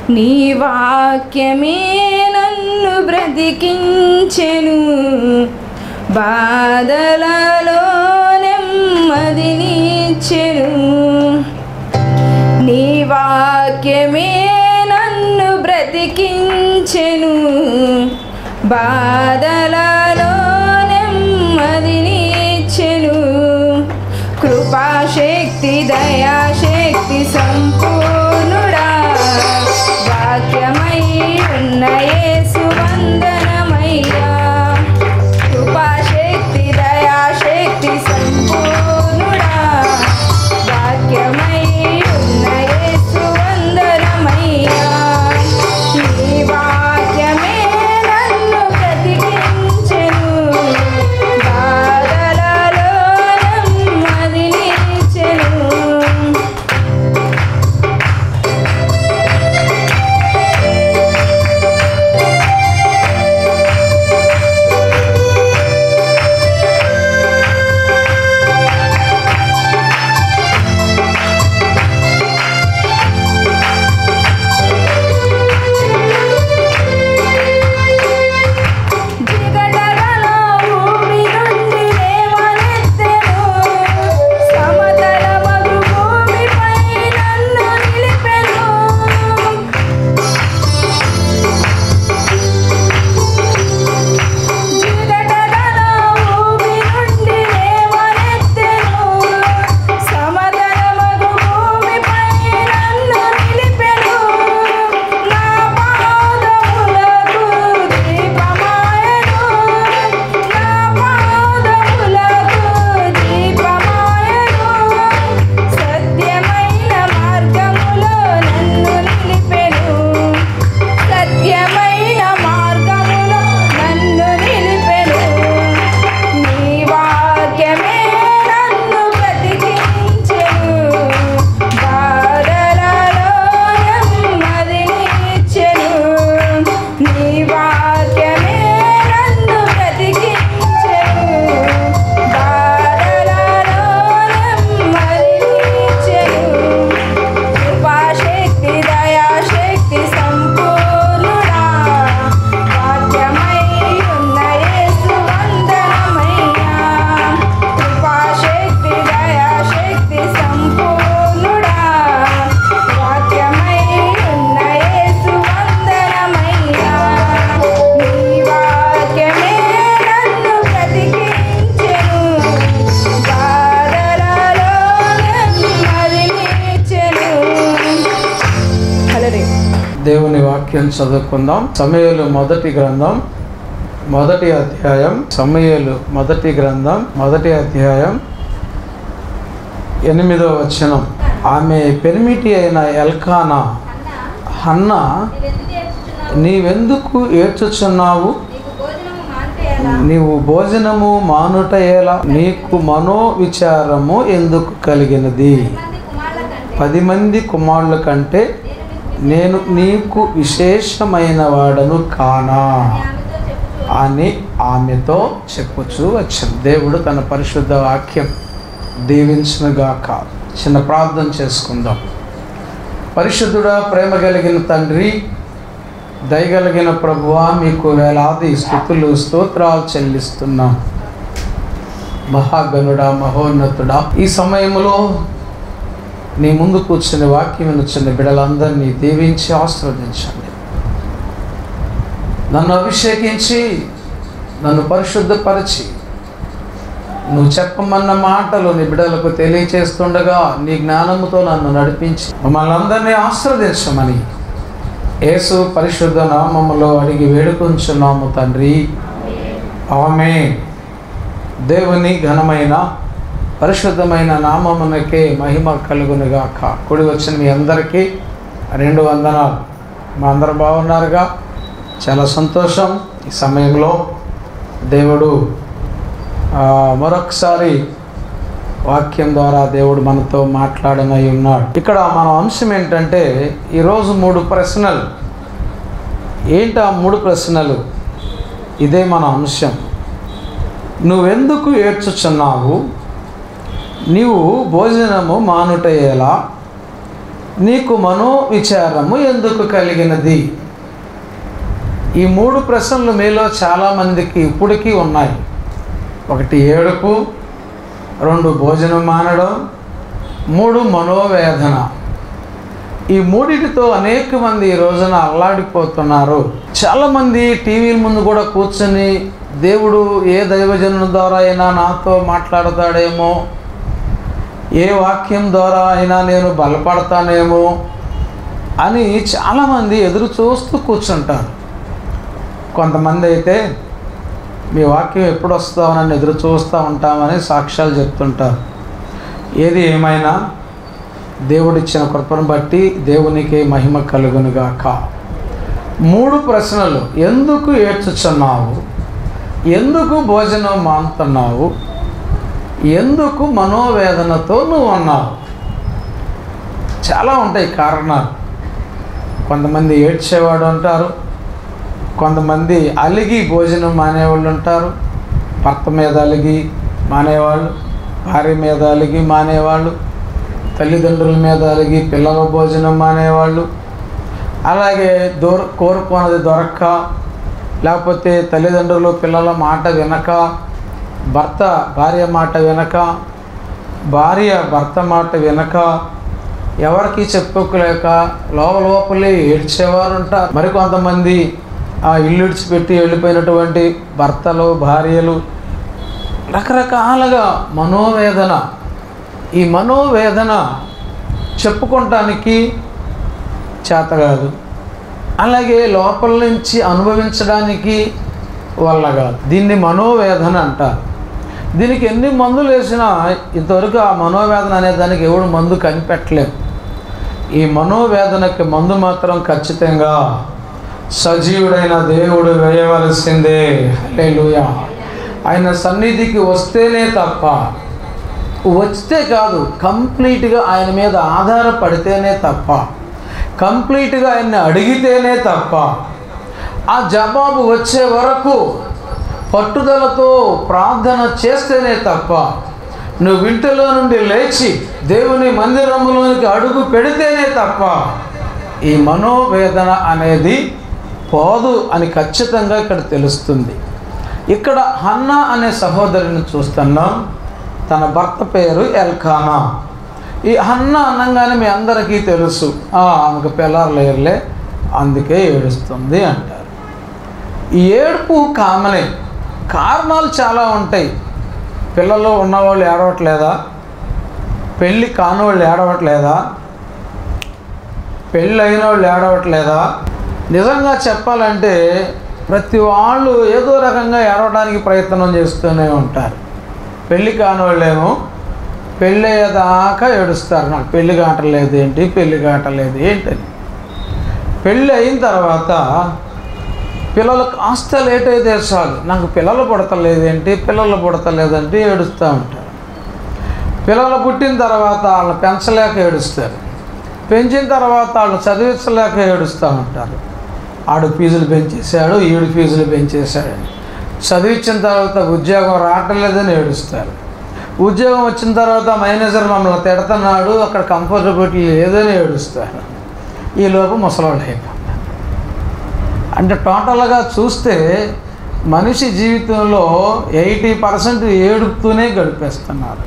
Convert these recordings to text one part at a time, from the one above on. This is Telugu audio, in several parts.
నీ వాక్యమే నన్ను బ్రతికించెను బాధలలో నెమ్మదినిచ్చెను నీ వాక్యమే నన్ను బ్రతికించెను బాధలలో నెమ్మదినిచ్చెను కృపాశక్తి దయాశక్తి సంపూర్ణుడా వాక్యమై ఉన్న యేసు వందనమయ్యా కృపాశక్తి దయాశక్తి సంపూర్ణుడా వాక్యమై ఉన్న యేసు వందనమయ్యా నీ వాక్యమే నన్ను బ్రతికించెను బాధలలో నెమ్మదినిచ్చెను జిగటగల భూమి నుండి లేవనెత్తెను సమతల మగు భూమిపై నన్ను నిలిపెను జిగటగల భూమి నుండి లేవనెత్తెను సమతల మగు భూమిపై నన్ను నిలిపెను నా పాదములకు దీపమాయెను నా పాదములకు దీపమాయెను సత్యమైన మార్గములో నన్ను నిలిపెను సత్యమైన మార్గములో నన్ను నిలిపెను నీ వాక్యమే నన్ను బ్రతికించెను బాధలలో నెమ్మదినిచ్చెను నీ వాక్యమే నన్ను బ్రతికించెను బాధలలో నెమ్మదినిచ్చెను కృపాశక్తి దయాశక్తి సంపూర్ణుడా వాక్యమై ఉన్న యేసు వందనమయ్యా కృపాశక్తి దయాశక్తి సంపూర్ణుడా వాక్యమై ఉన్న యేసు వందనమయ్యా నీ వాక్యమే నన్ను బ్రతికించెను బాధలలో నెమ్మదినిచ్చెను హల్లెలూయా దేవుని వాక్యం చదువుకుందాం సమయలు మొదటి గ్రంథం మొదటి అధ్యాయం సమయలు మొదటి గ్రంథం మొదటి అధ్యాయం ఎనిమిదో వచనం ఆమె పెనిమిటి అయిన ఎల్కానా హన్న నీవెందుకు ఏడ్చుచున్నావు నీవు భోజనము మానుట ఎలా నీకు మనో విచారము ఎందుకు కలిగినది పది మంది కుమారుల కంటే నేను నీకు విశేషమైన వాడను కానా అని ఆమెతో చెప్పుచూ వచ్చాను దేవుడు తన పరిశుద్ధ వాక్యం దీవించునుగాక చిన్న ప్రార్థన చేసుకుందాం పరిశుద్ధుడా ప్రేమ కలిగిన తండ్రి దయగలిగిన ప్రభువా మీకు వేలాది స్థుతులు స్తోత్రాలు చెల్లిస్తున్నాం మహాగణుడా మహోన్నతుడా ఈ సమయంలో నీ ముందు కూర్చుని వాక్యం వినుచున్న బిడలందరినీ దీవించి ఆశీర్వదించండి నన్ను అభిషేకించి నన్ను పరిశుద్ధపరిచి నువ్వు చెప్పమన్న మాటలు నీ బిడ్డలకు తెలియచేస్తుండగా నీ జ్ఞానముతో నన్ను నడిపించి మమ్మల్ని అందరినీ ఆశీర్వదించమని యేసు పరిశుద్ధ నామములో అడిగి వేడుకొంచున్నాము తండ్రి ఆమె దేవుని ఘనమైన పరిశుద్ధమైన నామమునకే మహిమ కలుగునుగాక కూడి వచ్చిన మీ అందరికీ రెండు వందనాలు మా అందరు బాగున్నారుగా చాలా సంతోషం ఈ సమయంలో దేవుడు ఆ, మరొకసారి వాక్యం ద్వారా దేవుడు మనతో మాట్లాడనై ఉన్నాడు ఇక్కడ మన అంశం ఏంటంటే ఈరోజు మూడు ప్రశ్నలు ఏంటి ఆ మూడు ప్రశ్నలు ఇదే మన అంశం నువ్వెందుకు ఏడ్చుచున్నావు నీవు భోజనము మానుట ఎలా నీకు మనో విచారము ఎందుకు కలిగినది ఈ మూడు ప్రశ్నలు మీలో చాలామందికి ఇప్పటికీ ఉన్నాయి ఒకటి ఏడుపు రెండు భోజనం మానడం మూడు మనోవేదన ఈ మూడిటితో అనేక మంది ఈ రోజున అల్లాడిపోతున్నారు చాలామంది టీవీల ముందు కూడా కూర్చొని దేవుడు ఏ దైవజనుల ద్వారా అయినా నాతో మాట్లాడతాడేమో ఏ వాక్యం ద్వారా అయినా నేను బలపడతానేమో అని చాలామంది ఎదురు చూస్తూ కూర్చుంటారు కొంతమంది అయితే మీ వాక్యం ఎప్పుడు వస్తామని ఎదురు చూస్తూ ఉంటామని సాక్ష్యాలు చెప్తుంటారు ఏది ఏమైనా దేవుడిచ్చిన కృపను బట్టి దేవునికి మహిమ కలుగునుగాక మూడు ప్రశ్నలు ఎందుకు ఏడ్చుచున్నావు ఎందుకు భోజనం మానుతున్నావు ఎందుకు మనోవేదనతో నువ్వు అన్నావు చాలా ఉంటాయి కారణాలు కొంతమంది ఏడ్చేవాడు అంటారు కొంతమంది అలిగి భోజనం మానేవాళ్ళు ఉంటారు భర్త మీద అలిగి మానేవాళ్ళు భార్య మీద అలిగి మానేవాళ్ళు తల్లిదండ్రుల మీద అలిగి పిల్లల భోజనం మానేవాళ్ళు అలాగే దొర కోరుకున్నది దొరక్క లేకపోతే తల్లిదండ్రులు పిల్లల మాట వినక భర్త భార్య మాట వినక భార్య భర్త మాట వినక ఎవరికి చెప్పుకోలేక లోపల లోపలే ఏడ్చేవారు ఉంటారు మరికొంతమంది ఆ ఇల్లు విడిచిపెట్టి వెళ్ళిపోయినటువంటి భర్తలు భార్యలు రకరకాలుగా మనోవేదన ఈ మనోవేదన చెప్పుకోవటానికి చేత కాదు అలాగే లోపల నుంచి అనుభవించడానికి వల్ల కాదు దీన్ని మనోవేదన అంటారు దీనికి ఎన్ని మందులు వేసినా ఇంతవరకు ఆ మనోవేదన అనే దానికి ఎవడు మందు కనిపెట్టలేము ఈ మనోవేదనకి మందు మాత్రం ఖచ్చితంగా సజీవుడైన దేవుడు వేయవలసిందే హల్లెలూయా ఆయన సన్నిధికి వస్తేనే తప్ప వస్తే కాదు కంప్లీట్గా ఆయన మీద ఆధారపడితేనే తప్ప కంప్లీట్గా ఆయన్ని అడిగితేనే తప్ప ఆ జవాబు వచ్చే వరకు పట్టుదలతో ప్రార్థన చేస్తేనే తప్ప నువ్వు ఇంటిలో నుండి లేచి దేవుని మందిరంలోనికి అడుగు పెడితేనే తప్ప ఈ మనోవేదన అనేది పోదు అని ఖచ్చితంగా ఇక్కడ తెలుస్తుంది ఇక్కడ హన్నా అనే సహోదరిని చూస్తున్నాం తన భర్త పేరు ఎల్ఖానా ఈ హన్న అనగానే మీ అందరికీ తెలుసు "ఆ, ఆమెకు పిల్లలు లేరులే అందుకే ఏడుస్తుంది అంటారు ఈ ఏడుపు కామనే కారణాలు చాలా ఉంటాయి పిల్లలు ఉన్నవాళ్ళు ఏడవట్లేదా పెళ్ళి కాని వాళ్ళు ఏడవట్లేదా పెళ్ళి అయిన వాళ్ళు ఏడవట్లేదా నిజంగా చెప్పాలంటే ప్రతి వాళ్ళు ఏదో రకంగా ఏడవడానికి ప్రయత్నం చేస్తూనే ఉంటారు పెళ్ళి కాని వాళ్ళేమో పెళ్ళి అయ్యేదాకా ఏడుస్తారు నాకు పెళ్ళి కావట్లేదు ఏంటి పెళ్ళి కావట్లేదు ఏంటని పెళ్ళి అయిన తర్వాత పిల్లలు కాస్త లేట్ అయితే చాలు నాకు పిల్లలు పుడతలేదు ఏంటి పిల్లలు పుడతలేదంటే ఏడుస్తూ ఉంటారు పిల్లలు పుట్టిన తర్వాత వాళ్ళని పెంచలేక ఏడుస్తారు పెంచిన తర్వాత వాళ్ళు చదివించలేక ఏడుస్తూ ఉంటారు ఆడు ఫీజులు పెంచేశాడు ఈడు ఫీజులు పెంచేశాడని చదివించిన తర్వాత ఉద్యోగం రావట్లేదని ఏడుస్తారు ఉద్యోగం వచ్చిన తర్వాత మేనేజర్ మమ్మల్ని తిడుతున్నాడు అక్కడ కంఫర్టబిలిటీ లేదని ఏడుస్తారు ఈలోపు ముసలాళ్ళు అయిపోతారు అంటే టోటల్గా చూస్తే మనిషి జీవితంలో ఎయిటీ పర్సెంట్ ఏడుపుతూనే గడిపేస్తున్నారు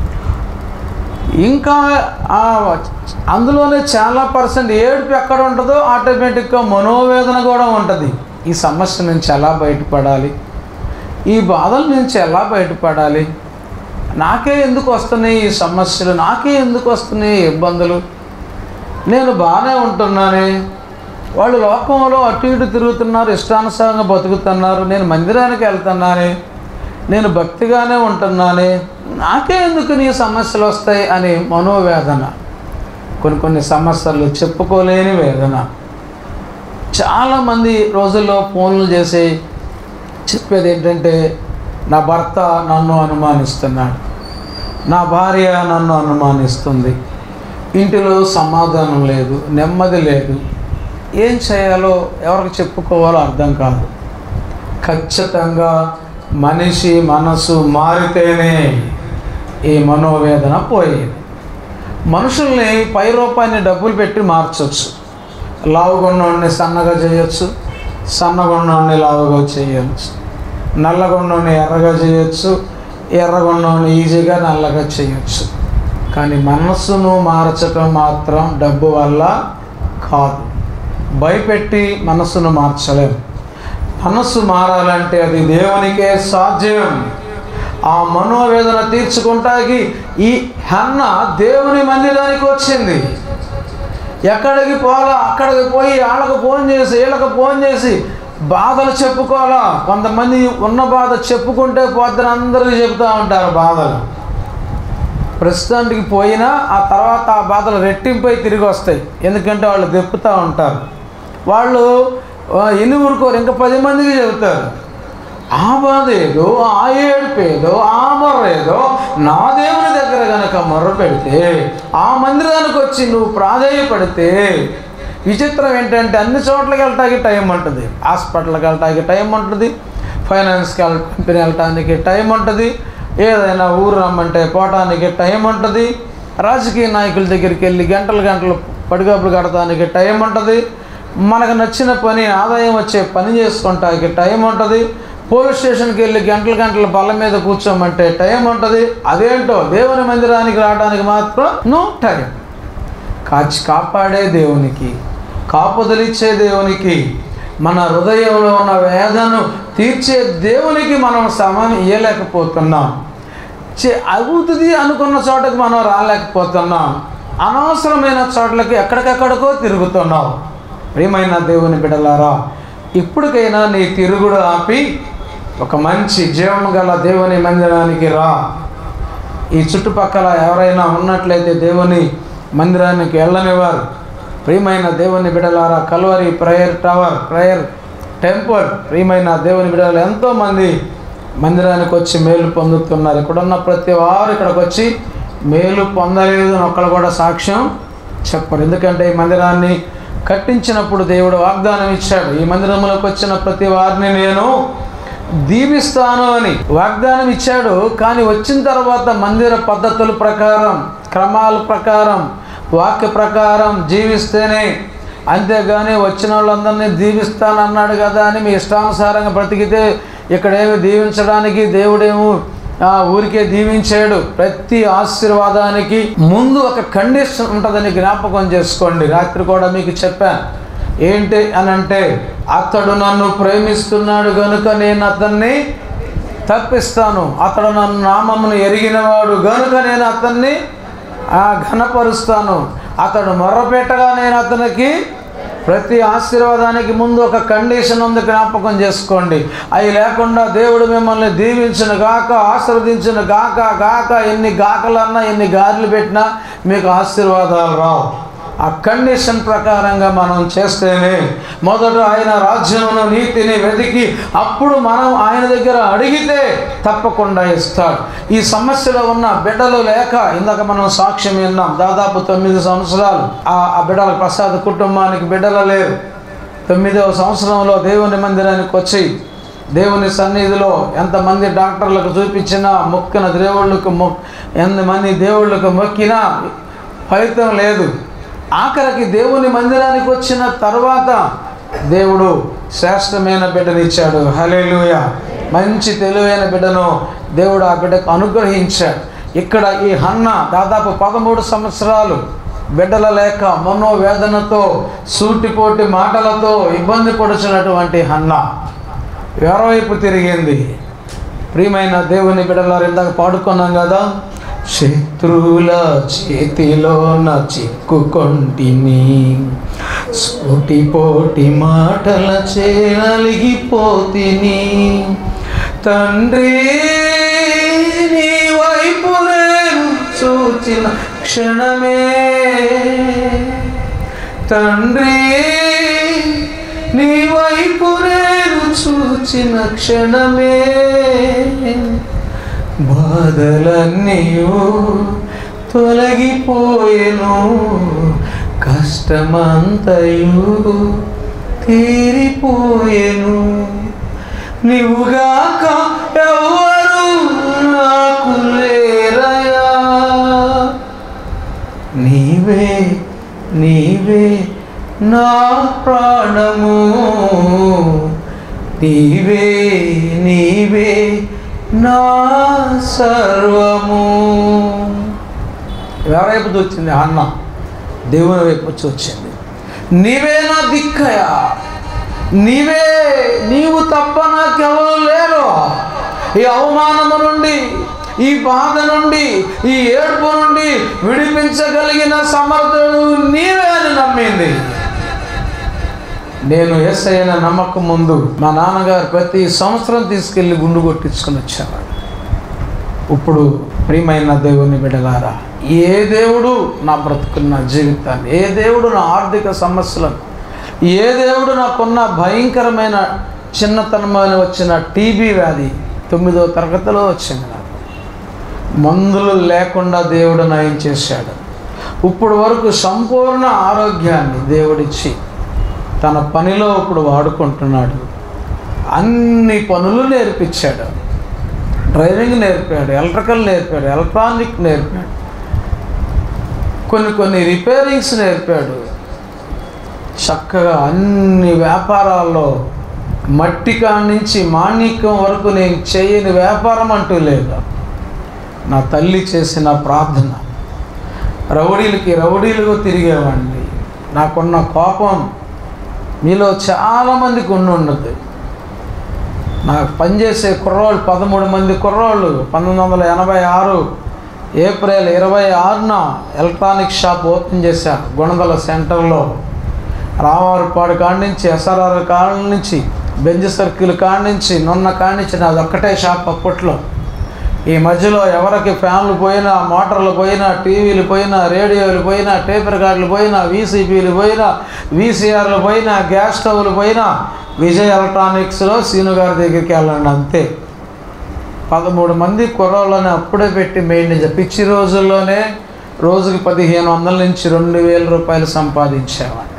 ఇంకా ఆ అందులోనే చాలా పర్సెంట్ ఏడుపు ఎక్కడ ఉంటుందో ఆటోమేటిక్గా మనోవేదన కూడా ఉంటుంది ఈ సమస్య నుంచి ఎలా బయటపడాలి ఈ బాధల నుంచి ఎలా బయటపడాలి నాకే ఎందుకు వస్తున్నాయి ఈ సమస్యలు నాకే ఎందుకు వస్తున్నాయి ఈ ఇబ్బందులు నేను బాగానే ఉంటున్నానే వాళ్ళు లోకంలో అటు ఇటు తిరుగుతున్నారు ఇష్టానుసారంగా బతుకుతున్నారు నేను మందిరానికి వెళ్తున్నానే నేను భక్తిగానే ఉంటున్నానే నాకే ఎందుకు నీ సమస్యలు వస్తాయి అని మనోవేదన కొన్ని కొన్ని సమస్యలు చెప్పుకోలేని వేదన చాలామంది రోజుల్లో ఫోన్లు చేసి చెప్పేది ఏంటంటే నా భర్త నన్ను అనుమానిస్తున్నాడు నా భార్య నన్ను అనుమానిస్తుంది ఇంటిలో సమాధానం లేదు నెమ్మది లేదు ఏం చేయాలో ఎవరికి చెప్పుకోవాలో అర్థం కాదు ఖచ్చితంగా మనిషి మనసు మారితేనే ఈ మనోవేదన పోయేది మనుషుల్ని పై రూపాయిని డబ్బులు పెట్టి మార్చవచ్చు లావుగున్నోడిని సన్నగా చేయొచ్చు సన్నగున్నోడిని లావుగా చేయొచ్చు నల్లగున్నోడిని ఎర్రగా చేయొచ్చు ఎర్రగున్నోడిని ఈజీగా నల్లగా చేయొచ్చు కానీ మనస్సును మార్చటం మాత్రం డబ్బు వల్ల కాదు భయపెట్టి మనస్సును మార్చలేం మనస్సు మారాలంటే అది దేవునికే సాధ్యం ఆ మనోవేదన తీర్చుకుంటాకి ఈ హన్న దేవుని మందిరానికి వచ్చింది ఎక్కడికి పోలా అక్కడికి పోయి వాళ్ళకు ఫోన్ చేసి వీళ్ళకి ఫోన్ చేసి బాధలు చెప్పుకోవాలా కొంతమంది ఉన్న బాధ చెప్పుకుంటే పోద్దని అందరికీ చెప్తూ ఉంటారు బాధలు ప్రస్తుతానికి పోయినా ఆ తర్వాత ఆ బాధలు రెట్టింపై తిరిగి వస్తాయి ఎందుకంటే వాళ్ళు దెప్పుతూ ఉంటారు వాళ్ళు ఆ, ఎన్ని ఊరుకోరు ఇంకా పది మందికి చెబుతారు ఆ బాధ ఏదో ఆ ఏడుపు ఏదో ఆ మొర్ర ఏదో నా దేవుని దగ్గర గనక మొర్ర పెడితే ఆ మందిరానికి వచ్చి నువ్వు ప్రాధేయపడితే విచిత్రం ఏంటంటే అన్ని చోట్లకి వెళ్ళటానికి టైం ఉంటుంది హాస్పిటల్కి వెళ్ళటానికి టైం ఉంటుంది ఫైనాన్స్కి వెళ్ళ కంపెనీ వెళ్ళటానికి టైం ఉంటుంది ఏదైనా ఊరు రమ్మంటే పోవటానికి టైం ఉంటుంది రాజకీయ నాయకుల దగ్గరికి వెళ్ళి గంటలు గంటలు పడిగాపులు కడటానికి టైం ఉంటుంది మనకు నచ్చిన పని ఆదాయం వచ్చే పని చేసుకోవటానికి టైం ఉంటుంది పోలీస్ స్టేషన్కి వెళ్ళి గంటల గంటల బల్ల మీద కూర్చోమంటే టైం ఉంటుంది అదేంటో దేవుని మందిరానికి రావడానికి మాత్రం నో టైం కాచి కాపాడే దేవునికి కాపుదలిచ్చే దేవునికి మన హృదయంలో ఉన్న వేదను తీర్చే దేవునికి మనం సమయం ఇవ్వలేకపోతున్నాం చే అవుతుంది అనుకున్న చోటకి మనం రాలేకపోతున్నాం అనవసరమైన చోట్లకి ఎక్కడికెక్కడికో తిరుగుతున్నాం ప్రియమైన దేవుని బిడలారా ఇప్పటికైనా నీ తిరుగుడు ఆపి ఒక మంచి జీవం గల దేవుని మందిరానికి రా ఈ చుట్టుపక్కల ఎవరైనా ఉన్నట్లయితే దేవుని మందిరానికి వెళ్ళనివారు ప్రియమైన దేవుని బిడలారా Calvary prayer tower prayer temple ప్రియమైన దేవుని బిడలు ఎంతోమంది మందిరానికి వచ్చి మేలు పొందుతున్నారు ఇక్కడున్న ప్రతి వారు ఇక్కడికి వచ్చి మేలు పొందలేదు అని ఒక్కరు కూడా సాక్ష్యం చెప్పరు ఎందుకంటే ఈ మందిరాన్ని కట్టించినప్పుడు దేవుడు వాగ్దానం ఇచ్చాడు ఈ మందిరంలోకి వచ్చిన ప్రతి వారిని నేను దీవిస్తాను అని వాగ్దానం ఇచ్చాడు కానీ వచ్చిన తర్వాత మందిర పద్ధతుల ప్రకారం క్రమాల ప్రకారం వాక్య ప్రకారం జీవిస్తేనే అంతేగాని వచ్చిన వాళ్ళందరినీ దీవిస్తానన్నాడు కదా అని మీ ఇష్టానుసారంగా బ్రతికితే ఇక్కడేమి దీవించడానికి దేవుడేమో ఆ ఊరికే దీవించాడు ప్రతి ఆశీర్వాదానికి ముందు ఒక కండిషన్ ఉంటుందని జ్ఞాపకం చేసుకోండి రాత్రి కూడా మీకు చెప్పాను ఏంటి అని అంటే అతడు నన్ను ప్రేమిస్తున్నాడు కనుక నేను అతన్ని తప్పిస్తాను అతడు నన్ను నామమును ఎరిగినవాడు గనుక నేను అతన్ని ఆ, ఘనపరుస్తాను అతడు మొర్రపెట్టగా నేను అతనికి ప్రతి ఆశీర్వాదానికి ముందు ఒక కండిషన్ ఉంది జ్ఞాపకం చేసుకోండి అవి లేకుండా దేవుడు మిమ్మల్ని దీవించిన గాక ఆశీర్వదించిన గాక గాక ఎన్ని గాకలన్నా ఎన్ని గారెలు పెట్టినా మీకు ఆశీర్వాదాలు రావు ఆ కండిషన్ ప్రకారంగా మనం చేస్తేనే మొదట ఆయన రాజ్యమును నీతిని వెతికి అప్పుడు మనం ఆయన దగ్గర అడిగితే తప్పకుండా ఇస్తాడు ఈ సమస్యలో ఉన్న బిడ్డలు లేక ఇందాక మనం సాక్ష్యం విన్నాం దాదాపు తొమ్మిది సంవత్సరాలు ఆ ఆ బిడ్డల ప్రసాద్ కుటుంబానికి బిడ్డలు లేరు తొమ్మిదవ సంవత్సరంలో దేవుని మందిరానికి వచ్చి దేవుని సన్నిధిలో ఎంతమంది డాక్టర్లకు చూపించినా మొక్కిన దేవుళ్ళకు మొక్ ఎంతమంది దేవుళ్ళకు మొక్కినా ఫలితం లేదు ఆఖరికి దేవుని మందిరానికి వచ్చిన తర్వాత దేవుడు శ్రేష్టమైన బిడ్డనిచ్చాడు హలేలుయ మంచి తెలివైన బిడ్డను దేవుడు ఆ బిడ్డకు అనుగ్రహించాడు ఇక్కడ ఈ హన్న దాదాపు పదమూడు సంవత్సరాలు బిడ్డల లేక మనోవేదనతో సూటిపోటి మాటలతో ఇబ్బంది పడుచున్నటువంటి హన్న ఎవరివైపు తిరిగింది ప్రియమైన దేవుని బిడ్డలారు ఇందాక పాడుకున్నాం కదా శత్రువుల చేతిలోన చిక్కుకొంటిని సూటిపోటి మాటల చేనలిగిపోతిని తండ్రి నీ వైపు నేను చూచిన క్షణమే తండ్రి నీ వైపు నేను చూచిన క్షణమే బాధలన్నీ తొలగిపోయెను కష్టమంతయు తీరిపోయెను నీవుగాక ఎవ్వరు నాకు లేరయా నీవే నీవే నా సర్వము ఎవరైపు వచ్చింది అన్న దేవుని వైపు వచ్చి వచ్చింది నీవే నా దిక్కయా నీవే నీవు తప్ప నాకెవరు లేరు ఈ అవమానము నుండి ఈ బాధ నుండి ఈ ఏడుపు నుండి విడిపించగలిగిన సమర్థుడు నీవే అని నమ్మింది నేను ఎస్ అయిన నమ్మకం ముందు మా నాన్నగారు ప్రతి సంవత్సరం తీసుకెళ్ళి గుండు కొట్టించుకొని వచ్చేవాడు ఇప్పుడు ప్రియమైన దేవుని బిడలారా ఏ దేవుడు నా బ్రతుకున్న నా జీవితాన్ని ఏ దేవుడు నా ఆర్థిక సమస్యలను ఏ దేవుడు నాకున్న భయంకరమైన చిన్నతనమైన వచ్చిన టీబీ వ్యాధి తొమ్మిదో తరగతిలో వచ్చింది నాకు మందులు లేకుండా దేవుడు నయం చేశాడు ఇప్పుడు వరకు సంపూర్ణ ఆరోగ్యాన్ని దేవుడిచ్చి తన పనిలో ఇప్పుడు వాడుకుంటున్నాడు అన్ని పనులు నేర్పించాడు డ్రైవింగ్ నేర్పాడు ఎలక్ట్రికల్ నేర్పాడు ఎలక్ట్రానిక్ నేర్పాడు కొన్ని కొన్ని రిపేరింగ్స్ నేర్పాడు చక్కగా అన్ని వ్యాపారాల్లో మట్టి కాడి నుంచి మాణిక్యం వరకు నేను చేయని వ్యాపారం అంటూ లేదు నా తల్లి చేసిన ప్రార్థన రౌడీలకి రౌడీలుగా తిరిగేవాడిని నాకున్న కోపం మీలో చాలామందికి ఉండి ఉండదు నాకు పనిచేసే కుర్రోళ్ళు పదమూడు మంది కుర్రోళ్ళు పంతొమ్మిది వందల ఎనభై ఆరు ఏప్రిల్ ఇరవై ఆరున ఎలక్ట్రానిక్ షాప్ ఓపెన్ చేశాను గుణదల సెంటర్లో రామారుపాడు కాడి నుంచి ఎస్ఆర్ఆర్ కాడి నుంచి బెంజ్ సర్కిల్ కాడి నుంచి నున్న కాడి నుంచి నాది ఒక్కటే షాప్ అప్పట్లో ఈ మధ్యలో ఎవరికి ఫ్యాన్లు పోయినా మోటార్లు పోయినా టీవీలు పోయినా రేడియోలు పోయినా టేప్ రికార్డులు పోయినా వీసీపీలు పోయినా వీసీఆర్లు పోయినా గ్యాస్ స్టవ్లు పోయినా విజయ్ ఎలక్ట్రానిక్స్లో సీను గారి దగ్గరికి వెళ్ళండి అంతే పదమూడు మంది కుర్రోళ్ళని అప్పుడే పెట్టి మెయింటైన్ పిచ్చి రోజుల్లోనే రోజుకి పదిహేను వందల నుంచి రెండు వేల రూపాయలు సంపాదించేవాడిని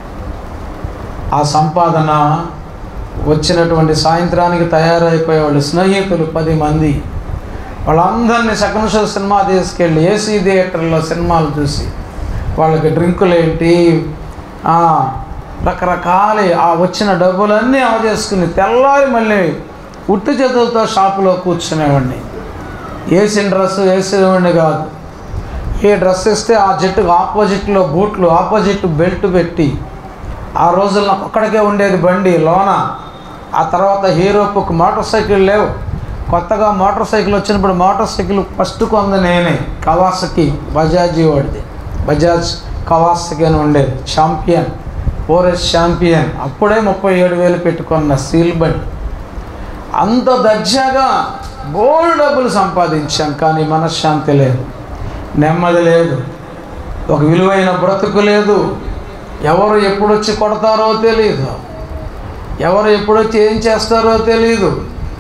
ఆ సంపాదన వచ్చినటువంటి సాయంత్రానికి తయారైపోయేవాళ్ళు స్నేహితులు పది మంది వాళ్ళందరినీ సెకండ్ షో సినిమా తీసుకెళ్ళి ఏసీ థియేటర్లో సినిమాలు చూసి వాళ్ళకి డ్రింకులు ఏంటి ఆ, రకరకాల ఆ వచ్చిన డబ్బులన్నీ చేసుకుని తెల్లారి మళ్ళీ ఉట్టి చేతులతో షాపులో కూర్చునేవాడిని వేసిన డ్రెస్ వేసేవాడిని కాదు ఏ డ్రెస్ ఇస్తే ఆ జట్టుకు ఆపోజిట్లో బూట్లు ఆపోజిట్ బెల్ట్ పెట్టి ఆ రోజుల్లో నాకు ఒక్కడికే ఉండేది బండి లోన ఆ తర్వాత హీరోకు మోటార్ సైకిల్ లేవు కొత్తగా మోటార్ సైకిల్ వచ్చినప్పుడు మోటార్ సైకిల్ ఫస్ట్ కొంది నేనే కవాసకి బజాజీ వాడిది బజాజ్ కవాసకి అని ఉండేది ఛాంపియన్ ఫోరెస్ట్ ఛాంపియన్ అప్పుడే ముప్పై ఏడు వేలు పెట్టుకున్న స్టీల్ బండి అంత దర్జాగా బోల్ డబ్బులు సంపాదించాం కానీ మనశ్శాంతి లేదు నెమ్మది లేదు ఒక విలువైన బ్రతుకు లేదు ఎవరు ఎప్పుడు వచ్చి కొడతారో తెలియదు ఎవరు ఎప్పుడు వచ్చి ఏం చేస్తారో తెలియదు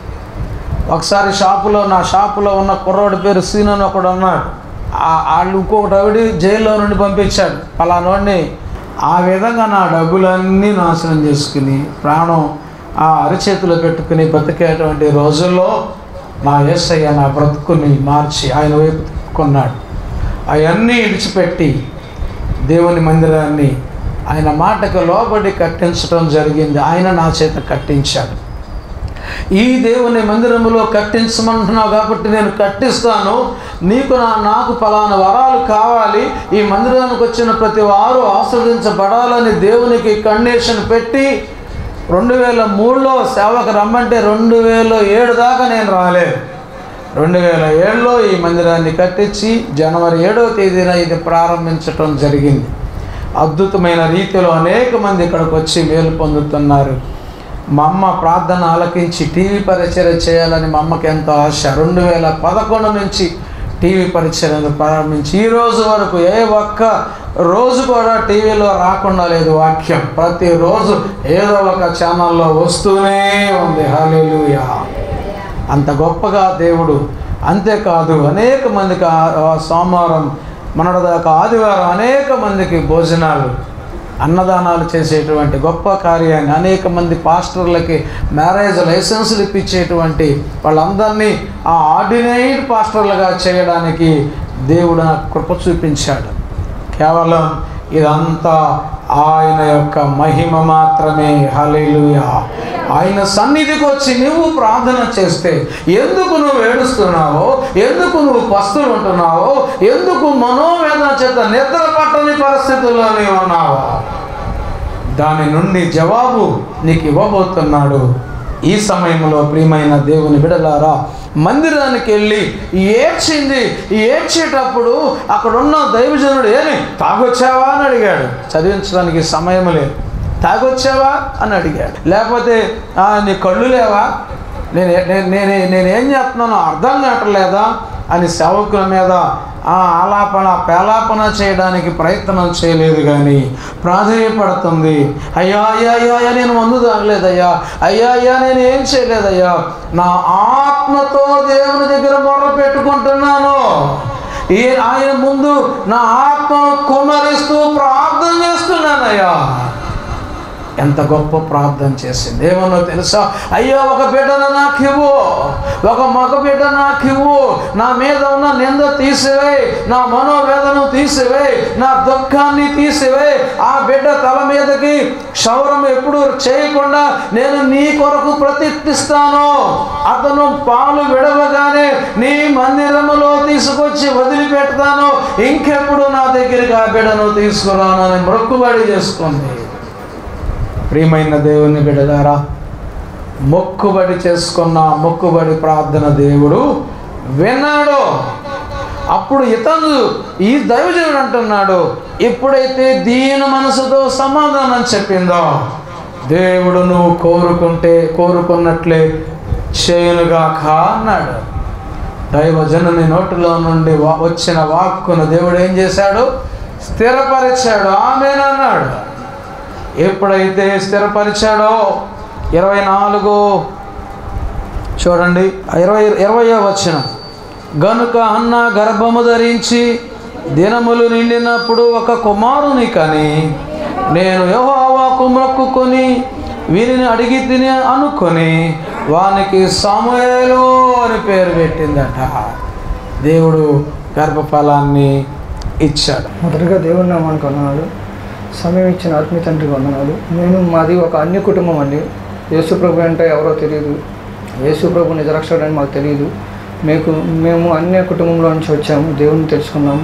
ఒకసారి షాపులో నా షాపులో ఉన్న కుర్రోడి పేరు సీను అని ఒకడు ఉన్నాడు ఆ- వాళ్ళు ఇంకొకటి ఆవిడ జైల్లో నుండి పంపించాడు పలానోడిని ఆ విధంగా నా డబ్బులన్నీ నాశనం చేసుకుని ప్రాణం ఆ అరిచేతిలో పెట్టుకుని బతికేటువంటి రోజుల్లో నా యేసయ్య నా బ్రతుకుని మార్చి ఆయన వైపు కొన్నాడు అవన్నీ విడిచిపెట్టి దేవుని మందిరాన్ని ఆయన మాటకు లోబడి కట్టించడం జరిగింది ఆయన నా చేత కట్టించాడు ఈ దేవుని మందిరములో కట్టించమంటున్నావు కాబట్టి నేను కట్టిస్తాను నీకు నా నాకు ఫలానా వరాలు కావాలి ఈ మందిరానికి వచ్చిన ప్రతి వారు ఆస్వాదించబడాలని దేవునికి కండిషన్ పెట్టి రెండు వేల మూడులో సేవకు రమ్మంటే రెండు వేల ఏడు దాకా నేను రాలేదు రెండు వేల ఏడులో ఈ మందిరాన్ని కట్టించి జనవరి ఏడవ తేదీన ఇది ప్రారంభించటం జరిగింది అద్భుతమైన రీతిలో అనేక మంది ఇక్కడికి వచ్చి మేలు పొందుతున్నారు మా అమ్మ ప్రార్థన ఆలకించి టీవీ పరిచయం చేయాలని మా అమ్మకి ఎంతో ఆశ రెండు వేల పదకొండు నుంచి టీవీ పరిచయం ప్రారంభించి ఈ రోజు వరకు ఏ ఒక్క రోజు కూడా టీవీలో రాకుండా లేదు వాక్యం ప్రతిరోజు ఏదో ఒక ఛానల్లో వస్తూనే ఉంది హల్లెలూయా అంత గొప్పగా దేవుడు అంతేకాదు అనేక మందికి ఆ- ఆ సోమవారం మొన్నటిదాకా ఆదివారం అనేక మందికి భోజనాలు అన్నదానాలు చేసేటువంటి గొప్ప కార్యాన్ని అనేక మంది పాస్టర్లకి మ్యారేజ్ లైసెన్సులు ఇప్పించేటువంటి వాళ్ళందరినీ ఆ ఆర్డినైడ్ పాస్టర్లుగా చేయడానికి దేవుడు నాకు కృప చూపించాడు కేవలం ఇదంతా ఆయన యొక్క మహిమ మాత్రమే హల్లెలూయా ఆయన సన్నిధికి వచ్చి నువ్వు ప్రార్థన చేస్తే ఎందుకు నువ్వు ఏడుస్తున్నావో ఎందుకు నువ్వు పస్తులు ఉంటున్నావో ఎందుకు మనోవేదన చేత నిద్ర పట్టని పరిస్థితుల్లో నీవు ఉన్నావో దాని నుండి జవాబు నీకు ఇవ్వబోతున్నాడు ఈ సమయంలో ప్రియమైన దేవుని బిడలారా మందిరానికి వెళ్ళి ఏడ్చింది ఏడ్చేటప్పుడు అక్కడున్న దైవజనుడు ఏమి తాగొచ్చావా అని అడిగాడు చదివించడానికి సమయం లేదు తాగొచ్చావా అని అడిగాడు లేకపోతే "ఆ, నీ కళ్ళు లేవా నేను నేను నేను నేనేం చేస్తున్నానో అర్థం కావట్లేదా అని సేవకుల మీద ఆ ఆలాపన పేలాపన చేయడానికి ప్రయత్నం చేయలేదు కానీ ప్రాధేయపడుతుంది అయ్యా అయ్యా అయ్యా అయ్యా నేను మందు తాగలేదయ్యా అయ్యా అయ్యా నేను ఏం చేయలేదయ్యా నా ఆత్మతో దేవుని దగ్గర మొర్ర పెట్టుకుంటున్నాను ఈ ఆయన ముందు నా ఆత్మను కుమరిస్తూ ప్రార్థన చేస్తున్నానయ్యా ఎంత గొప్ప ప్రార్థన చేసింది ఏమన్నా తెలుసా అయ్యో ఒక బిడ్డను నాకు ఇవ్వు ఒక మగ బిడ్డ నాకు ఇవ్వు నా మీద ఉన్న నింద తీసివే నా మనోవేదన తీసివే నా దుఃఖాన్ని తీసివే ఆ బిడ్డ తల మీదకి క్షౌరం ఎప్పుడు చేయకుండా నేను నీ కొరకు ప్రతిష్ఠిస్తాను అతను పాలు విడవగానే నీ మందిరములో తీసుకొచ్చి వదిలిపెడతాను ఇంకెప్పుడు నా దగ్గరికి ఆ బిడ్డను తీసుకురానని మొక్కుబడి చేసుకుంది ప్రియమైన దేవుని బిడ్డలారా మొక్కుబడి చేసుకున్న మొక్కుబడి ప్రార్థన దేవుడు విన్నాడు అప్పుడు ఇతను ఈ దైవజనుడు అంటున్నాడు ఎప్పుడైతే దీని మనసుతో సమాధానం చెప్పిందో దేవుడు నువ్వు కోరుకుంటే కోరుకున్నట్లే చేయనుగాక అన్నాడు దైవజనుని నోటిలో నుండి వా- వచ్చిన వాక్కును దేవుడు ఏం చేశాడు స్థిరపరిచాడు ఆమెనన్నాడు ఎప్పుడైతే స్థిరపరిచాడో ఇరవై నాలుగు చూడండి ఇరవై ఇరవయో వచ్చిన గనుక అన్న గర్భము ధరించి దినములు నిండినప్పుడు ఒక కుమారుని కని నేను యెహోవాకు మొక్కుకొని వీరిని అడిగి తిని అనుకొని వానికి సమయలు అని పేరు పెట్టిందట దేవుడు గర్భఫలాన్ని ఇచ్చాడు మొదటగా దేవుని నామానికి వందనాలు సమయం ఇచ్చిన ఆత్మీయ తండ్రికి వందనాలు నేను మాది ఒక అన్య కుటుంబం అండి యేసుప్రభు అంటే ఎవరో తెలియదు యేసుప్రభు నిజరక్షకుడు అని మాకు తెలియదు మీకు మేము అన్య కుటుంబంలో నుంచి వచ్చాము దేవుని తెలుసుకున్నాము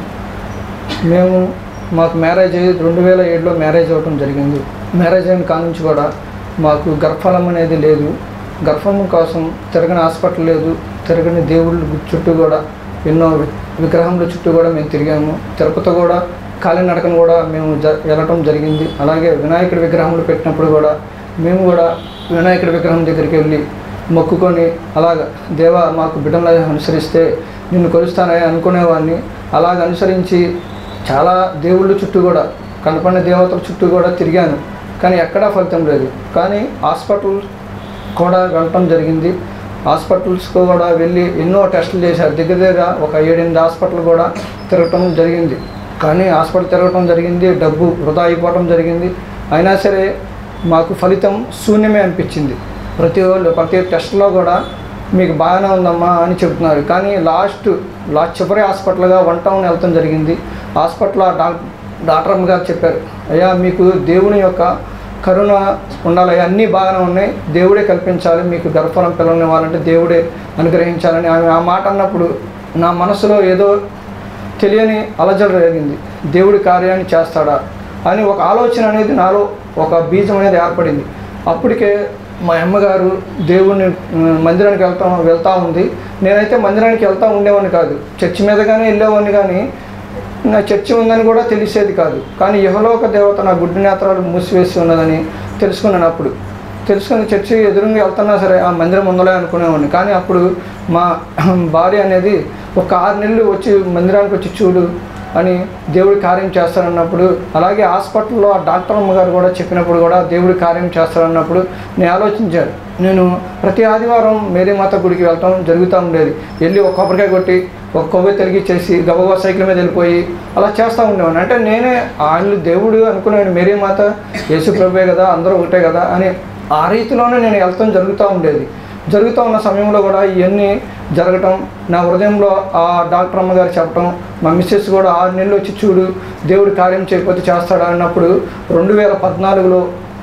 మేము మాకు మ్యారేజ్ అయ్యి రెండు వేల ఏడులో మ్యారేజ్ అవ్వటం జరిగింది మ్యారేజ్ అయిన కాడ నుంచి కూడా మాకు గర్భఫలం అనేది లేదు గర్భం కోసం తిరగని హాస్పిటల్ లేదు తిరగని దేవుళ్ళ చుట్టూ కూడా ఎన్నో వి- విగ్రహముల చుట్టూ కూడా మేము తిరిగాము తిరుపతి కూడా కాలినడకను కూడా మేము జ వెళ్ళటం జరిగింది అలాగే వినాయకుడి విగ్రహములు పెట్టినప్పుడు కూడా మేము కూడా వినాయకుడి విగ్రహం దగ్గరికి వెళ్ళి మొక్కుకొని అలాగ దేవా మాకు బిడ్డలా అనుసరిస్తే నిన్ను కొలుస్తానని అనుకునేవాడిని అలాగ అనుసరించి చాలా దేవుళ్ళ చుట్టూ కూడా కనపడిన దేవతల చుట్టూ కూడా తిరిగాను కానీ ఎక్కడా ఫలితం లేదు కానీ హాస్పిటల్ కూడా వెళ్ళటం జరిగింది హాస్పిటల్స్కి కూడా వెళ్ళి ఎన్నో టెస్టులు చేశారు దగ్గర దగ్గర ఒక ఏడెనిమిది హాస్పిటల్ కూడా తిరగటం జరిగింది కానీ హాస్పిటల్ తిరగటం జరిగింది డబ్బు వృధా అయిపోవటం జరిగింది అయినా సరే మాకు ఫలితం శూన్యమే అనిపించింది ప్రతి వాళ్ళు ప్రతి టెస్ట్లో కూడా మీకు బాగానే ఉందమ్మా అని చెబుతున్నారు కానీ లాస్ట్ లాస్ట్ చివరి హాస్పిటల్గా వన్ టౌన్ వెళ్తాం జరిగింది హాస్పిటల్ డాక్ డాక్టర్ అమ్మ గారు చెప్పారు అయ్యా మీకు దేవుని యొక్క కరుణ ఉండాలి అన్నీ బాగానే ఉన్నాయి దేవుడే కల్పించాలి మీకు గర్భఫలం పిల్లల్ని ఇవ్వాలంటే దేవుడే అనుగ్రహించాలని ఆమె ఆ మాట అన్నప్పుడు నా మనసులో ఏదో తెలియని అలజడి జరిగింది దేవుడి కార్యాన్ని చేస్తాడా అని ఒక ఆలోచన అనేది నాలో ఒక బీజం అనేది ఏర్పడింది అప్పటికే మా అమ్మగారు దేవుడిని ఉమ్, మందిరానికి వెళ్తా వెళ్తూ ఉంది నేనైతే మందిరానికి వెళ్తూ ఉండేవాడిని కాదు చర్చి మీదగానే వెళ్ళేవాడిని కానీ నా చర్చి ఉందని కూడా తెలిసేది కాదు కానీ యహలోక దేవత నా గుడ్డి నేత్రాలు మూసివేసి ఉన్నదని తెలుసుకున్నాను అప్పుడు తెలుసుకుని చర్చి ఎదురుగా వెళ్తున్నా సరే ఆ మందిరం ఉందలే అనుకునేవాడిని కానీ అప్పుడు మా భార్య అనేది ఒక ఆరు నెలలు వచ్చి మందిరానికి వచ్చి చూడు అని దేవుడి కార్యం చేస్తారన్నప్పుడు అలాగే హాస్పిటల్లో ఆ డాక్టర్ అమ్మగారు కూడా చెప్పినప్పుడు కూడా దేవుడి కార్యం చేస్తారన్నప్పుడు నేను ఆలోచించాను నేను ప్రతి ఆదివారం మేరీ మాత గుడికి వెళ్ళటం జరుగుతూ ఉండేది వెళ్ళి ఒక కొబ్బరికాయ కొట్టి ఒక కొవ్వు తెలిగిచ్చేసి గబగబా సైకిల్ మీద వెళ్ళిపోయి అలా చేస్తూ ఉండేవాడిని అంటే నేనే వాళ్ళు దేవుడు అనుకునేవాడు మేరీ మాత యేసు ప్రభువే కదా అందరూ ఒకటే కదా అని ఆ రీతిలోనే నేను వెళ్తాం జరుగుతూ ఉండేది జరుగుతూ ఉన్న సమయంలో కూడా ఇవన్నీ జరగటం నా హృదయంలో ఆ డాక్టర్ అమ్మగారు చెప్పటం మా మిస్సెస్ కూడా ఆరు నెలలు వచ్చి చూడు దేవుడి కార్యం చేయకపోతే చేస్తాడా అన్నప్పుడు రెండు వేల పద్నాలుగులో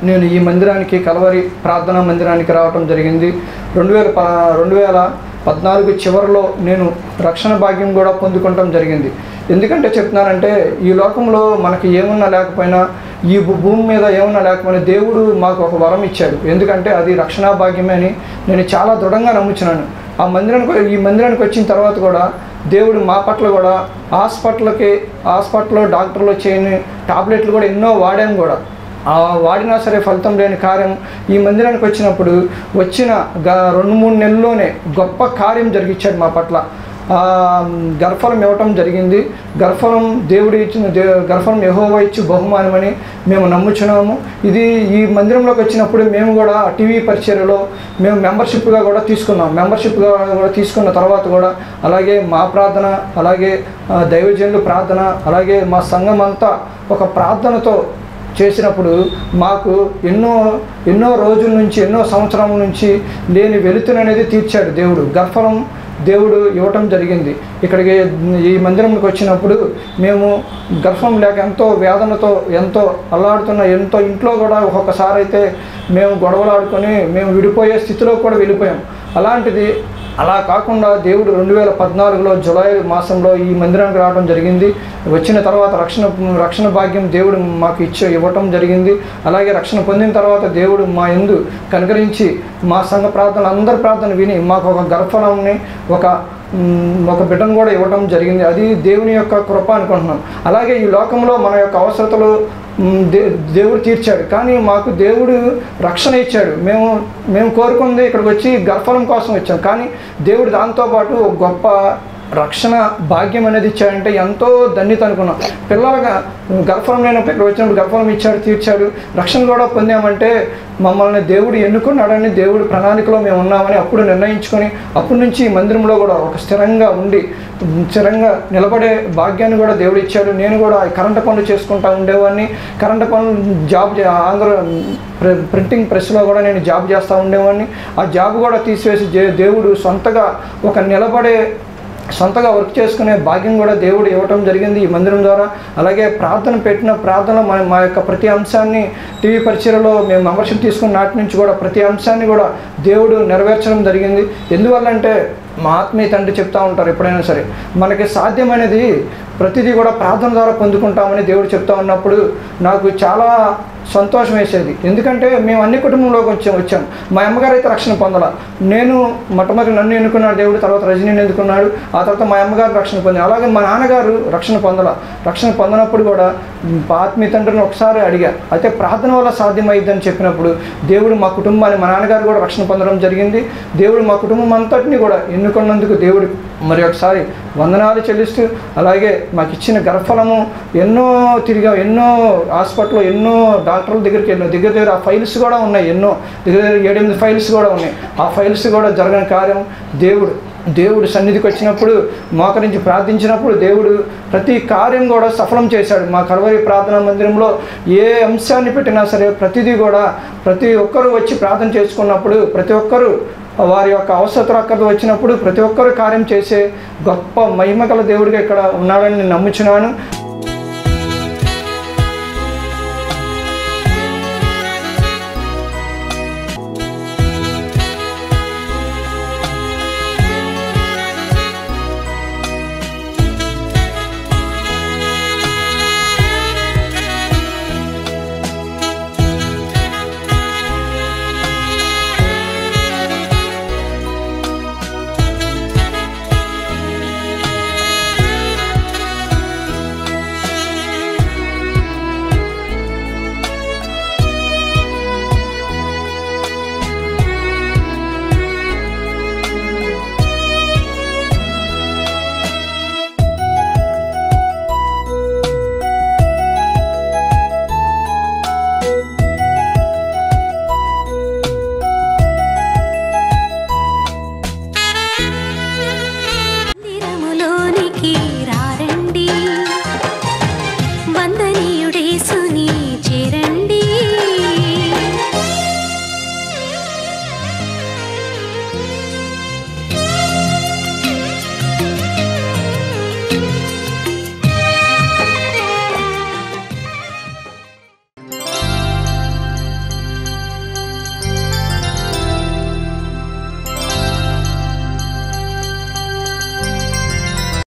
నేను ఈ మందిరానికి కలవరి ప్రార్థనా మందిరానికి రావటం జరిగింది రెండు వేల ప రెండు వేల పద్నాలుగు చివరిలో నేను రక్షణ భాగ్యం కూడా పొందుకోవటం జరిగింది ఎందుకంటే చెప్తున్నానంటే ఈ లోకంలో మనకి ఏమున్నా లేకపోయినా ఈ భూ- భూమి మీద ఏమున్నా లేకపోయినా దేవుడు మాకు ఒక వరం ఇచ్చాడు ఎందుకంటే అది రక్షణ భాగ్యమే అని నేను చాలా దృఢంగా నమ్ముచున్నాను ఆ మందిరానికి ఈ మందిరానికి వచ్చిన తర్వాత కూడా దేవుడు మా పట్ల కూడా హాస్పిటల్కి హాస్పిటల్లో డాక్టర్లు చేయని టాబ్లెట్లు కూడా ఎన్నో వాడాము కూడా ఆ వాడినా సరే ఫలితం లేని కార్యం ఈ మందిరానికి వచ్చినప్పుడు వచ్చిన గ రెండు మూడు నెలల్లోనే గొప్ప కార్యం జరిగించాడు మా పట్ల ఆ, గర్భఫలం ఇవ్వటం జరిగింది గర్భఫలం దేవుడు ఇచ్చిన దే గర్భఫలం యెహోవా ఇచ్చి బహుమానమని మేము నమ్ముచున్నాము ఇది ఈ మందిరంలోకి వచ్చినప్పుడు మేము కూడా టీవీ పరిచర్యలో మేము మెంబర్షిప్గా కూడా తీసుకున్నాం మెంబర్షిప్గా కూడా తీసుకున్న తర్వాత కూడా అలాగే మా ప్రార్థన అలాగే ఆ, దైవజనులు ప్రార్థన అలాగే మా సంఘం అంతా ఒక ప్రార్థనతో చేసినప్పుడు మాకు ఎన్నో ఎన్నో రోజుల నుంచి ఎన్నో సంవత్సరాల నుంచి లేని వెలుతుననేది తీర్చాడు దేవుడు గర్భఫలం దేవుడు ఇవ్వటం జరిగింది ఇక్కడికి ఈ మందిరంకి వచ్చినప్పుడు మేము గర్భం లేక ఎంతో వేదనతో ఎంతో అల్లాడుతున్న ఎంతో ఇంట్లో కూడా ఒక్కొక్కసారి అయితే మేము గొడవలు ఆడుకొని మేము విడిపోయే స్థితిలో కూడా వెళ్ళిపోయాం అలాంటిది అలా కాకుండా దేవుడు రెండు వేల పద్నాలుగులో జులై మాసంలో ఈ మందిరానికి రావడం జరిగింది వచ్చిన తర్వాత రక్షణ రక్షణ భాగ్యం దేవుడు మాకు ఇచ్చే ఇవ్వటం జరిగింది అలాగే రక్షణ పొందిన తర్వాత దేవుడు మా ఎందు కనుకరించి మా సంఘ ప్రార్థనలు అందరి ప్రార్థన విని మాకు ఒక గర్భఫలంని ఒక మ్, ఒక బిడ్డను కూడా ఇవ్వడం జరిగింది అది దేవుని యొక్క కృప అనుకుంటున్నాం అలాగే ఈ లోకంలో మన యొక్క అవసరతలు మ్, దే దేవుడు తీర్చాడు కానీ మాకు దేవుడు రక్షణ ఇచ్చాడు మేము మేము కోరుకుంది ఇక్కడికి వచ్చి గర్భఫలం కోసం వచ్చాం కానీ దేవుడు దాంతోపాటు ఒక గొప్ప రక్షణ భాగ్యం అనేది ఇచ్చాడంటే ఎంతో ధన్యత అనుకున్నాం పిల్లలుగా గర్భఫలం లేనప్పుడు ఇక్కడ వచ్చినప్పుడు గర్భఫలం ఇచ్చాడు తీర్చాడు రక్షణ కూడా పొందామంటే మమ్మల్ని దేవుడు ఎన్నుకున్నాడని దేవుడు ప్రణాళికలో మేము ఉన్నామని అప్పుడు నిర్ణయించుకొని అప్పటి నుంచి ఈ మందిరంలో కూడా ఒక స్థిరంగా ఉండి స్థిరంగా నిలబడే భాగ్యాన్ని కూడా దేవుడు ఇచ్చాడు నేను కూడా కరెంటు పనులు చేసుకుంటా ఉండేవాడిని కరెంటు పనులు జాబ్ చే- ఆంధ్ర ప్ర- ప్రింటింగ్ ప్రెస్లో కూడా నేను జాబ్ చేస్తూ ఉండేవాడిని ఆ జాబ్ కూడా తీసివేసి జే- దేవుడు సొంతగా ఒక నిలబడే సొంతగా వర్క్ చేసుకునే భాగ్యం కూడా దేవుడు ఇవ్వటం జరిగింది ఈ మందిరం ద్వారా అలాగే ప్రార్థన పెట్టిన ప్రార్థన మన మా యొక్క ప్రతి అంశాన్ని టీవీ పరిచయలో మేము మెంబర్షిప్ తీసుకున్న నాటి నుంచి కూడా ప్రతి అంశాన్ని కూడా దేవుడు నెరవేర్చడం జరిగింది ఎందువల్లంటే మా ఆత్మీయ తండ్రి చెప్తా ఉంటారు ఎప్పుడైనా సరే మనకి సాధ్యమైనది ప్రతిదీ కూడా ప్రార్థన ద్వారా పొందుకుంటామని దేవుడు చెప్తా ఉన్నప్పుడు నాకు చాలా సంతోషం వేసేది ఎందుకంటే మేము అన్ని కుటుంబంలోకి వచ్చాం వచ్చాం మా అమ్మగారు అయితే రక్షణ పొందాల నేను మొట్టమొదటి నన్ను ఎన్నుకున్నాడు దేవుడు తర్వాత రజనీని ఎన్నుకున్నాడు ఆ తర్వాత మా అమ్మగారు రక్షణ పొంది అలాగే మా నాన్నగారు రక్షణ పొందాల రక్షణ పొందినప్పుడు కూడా మ్, ఆత్మీయ తండ్రిని ఒకసారి అడిగా అయితే ప్రార్థన వల్ల సాధ్యమైందని చెప్పినప్పుడు దేవుడు మా కుటుంబాన్ని మా నాన్నగారు కూడా రక్షణ పొందడం జరిగింది దేవుడు మా కుటుంబం అంతటిని కూడా ఎన్నుకున్నందుకు దేవుడు మరి ఒకసారి వందనాలు చెల్లిస్తూ అలాగే మాకు ఇచ్చిన గర్భఫలము ఎన్నో తిరిగా ఎన్నో హాస్పిటల్లో ఎన్నో డాక్టర్ల దగ్గరికి వెళ్ళిన దగ్గర దగ్గర ఆ ఫైల్స్ కూడా ఉన్నాయి ఎన్నో దగ్గర దగ్గర ఏడెనిమిది ఫైల్స్ కూడా ఉన్నాయి ఆ ఫైల్స్ కూడా జరగని కార్యం దేవుడు దేవుడు సన్నిధికి వచ్చినప్పుడు మోకరించి ప్రార్థించినప్పుడు దేవుడు ప్రతి కార్యం కూడా సఫలం చేశాడు మా కలవరి ప్రార్థనా మందిరంలో ఏ అంశాన్ని పెట్టినా సరే ప్రతిదీ కూడా ప్రతి ఒక్కరూ వచ్చి ప్రార్థన చేసుకున్నప్పుడు ప్రతి ఒక్కరూ వారి యొక్క అవసరతలు అక్కడ వచ్చినప్పుడు ప్రతి ఒక్కరు కార్యం చేసే గొప్ప మహిమ గల దేవుడిగా ఇక్కడ ఉన్నాడని నేను నమ్ముచున్నాను